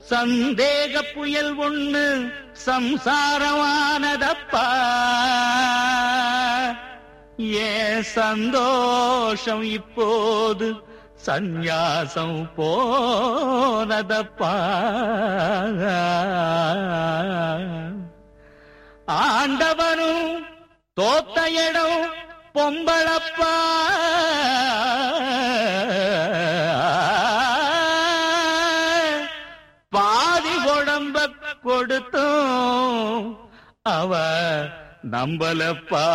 சந்தேக புயல் ஒண்ணு சம்சாரமானதப்பா ஏன் சந்தோஷம் இப்போது சந்நியாசம் போனதப்பா ஆண்டவனும் தோத்த இடம் பொம்பளப்பா பாதி உடம்ப கொடுத்தும் அவ நம்பலப்பா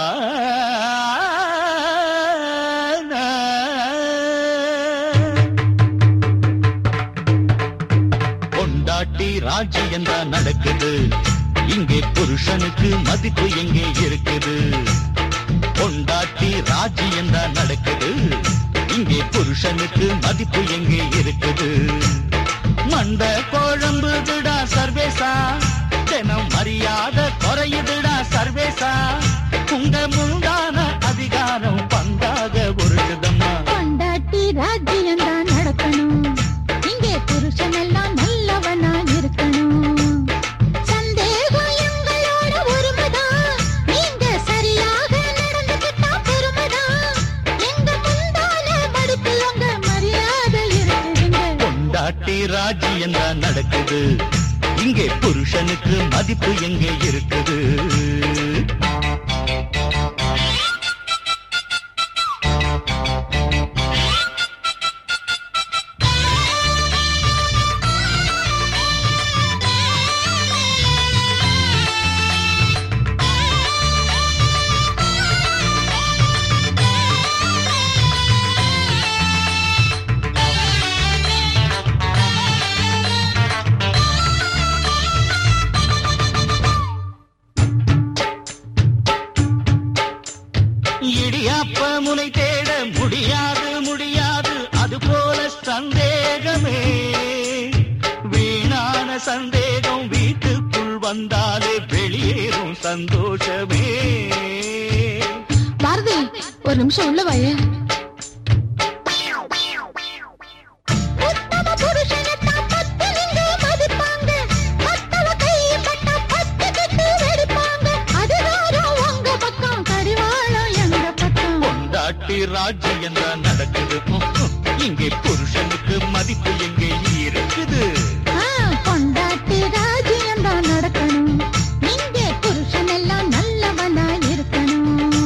பொண்டாட்டி ராஜ்யம் தான் நடக்குது இங்கே புருஷனுக்கு மதிப்பு எங்கே இருக்குது பொண்டாட்டி ராஜ்யம் தான் நடக்குது இங்கே புருஷனுக்கு மதிப்பு எங்கே இருக்குது மண்ட குழம்புதுடா சர்வேசா தினம் மரியாதை குறையுதுடா சர்வேசா உங்க முந்தான அதிகாரம் பந்தாக உருட்டுதம்மா கொண்டாட்டி ராஜ்யம் தான் நடக்கணும் இங்கே புருஷன் எல்லாம் நல்லவனா இருக்கணும் சந்தேகம் எங்களோட உரிமைதான் நீங்க சரியாக நடந்துக்கிட்டா பெருமைதான் எங்க முந்தான மடுப்பில் உங்க மரியாதை இருக்குதுங்க பொண்டாட்டி ராஜ்யம் தான் நடக்குது இங்கே புருஷனுக்கு மதிப்பு எங்கே இருக்குது இடியாப்ப முனை தேட முடியாது முடியாது அது போல சந்தேகமே வீணான சந்தேகம் வீட்டுக்குள் வந்தாலே வெளியேறும் சந்தோஷமே பாரதி ஒரு நிமிஷம் உள்ள வாயே உத்தம புருஷனைத்தான் பத்தினிங்க மதிப்பாங்க. மத்தவ கைப்பட்டா பத்து கட்டு வெடிப்பாங்க. அதிகாரம் உங்க பக்கம், கடிவாளம் எங்க பக்கம். பொண்டாட்டி ராஜ்யம் தான் நடக்குது இங்கே புருஷனுக்கு மதிப்பு எங்கே இருக்குது ஆ, பொண்டாட்டி ராஜ்யம் தான் நடக்கணும். இங்கே புருஷன் எல்லாம் நல்லவனா இருக்கணும்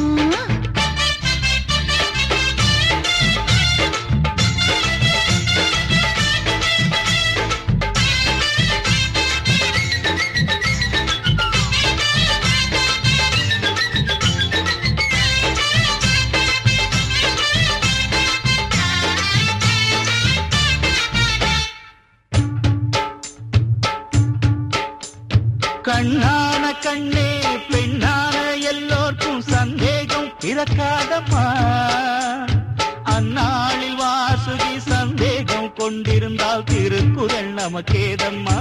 கண்ணான கண்ணே பெண்ணான எல்லோர்க்கும் சந்தேகம் பிறக்காதம்மா அந்நாளில் வாசுகி சந்தேகம் கொண்டிருந்தால் திருக்குறள் நமக்கேதம்மா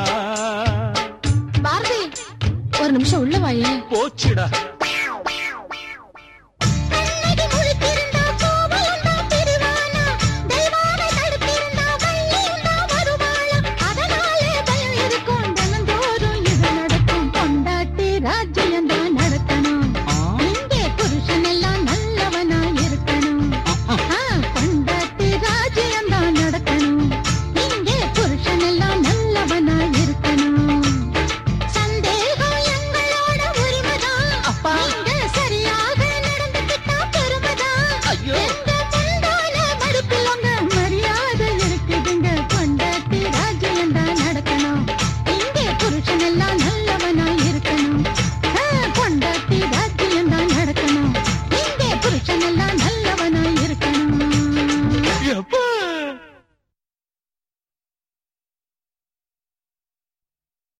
பாரதி ஒரு நிமிஷம் உள்ள வாயே போச்சுடா கண்ணகி முழித்திருந்தா கோவலந்தா பிரிவானா தெய்வானை தடுத்திருந்தா வள்ளியுண்டா வருவாளா அதனாலே பயம் இருக்கும் தினந்தோறும் இது நடக்கும் பொண்டாட்டி ராஜ்யம் தான் நடக்கணும் இங்கே புருஷன் எல்லாம் நல்லவனா இருக்கணும் ஆ, பொண்டாட்டி ராஜ்யம் தான் நடக்கணும் இங்கே புருஷன் எல்லாம் நல்லவனா இருக்கணும் சந்தேகம் எங்களோட உரிமைதான் அப்பா. நீங்க சரியாக நடந்துக்கிட்டா பெருமைதான் ஐயோ. எங்க முந்தான மடுப்பில் உங்க மரியாதை இருக்குதுங்க பொண்டாட்டி ராஜ்யம் தான் நடக்கணும் இங்கே புருஷன் எல்லாம் நல்லவனா இருக்கணும் ஆ, பொண்டாட்டி ராஜ்யம் தான் நடக்கணும் இங்கே புருஷன் எல்லாம் நல்ல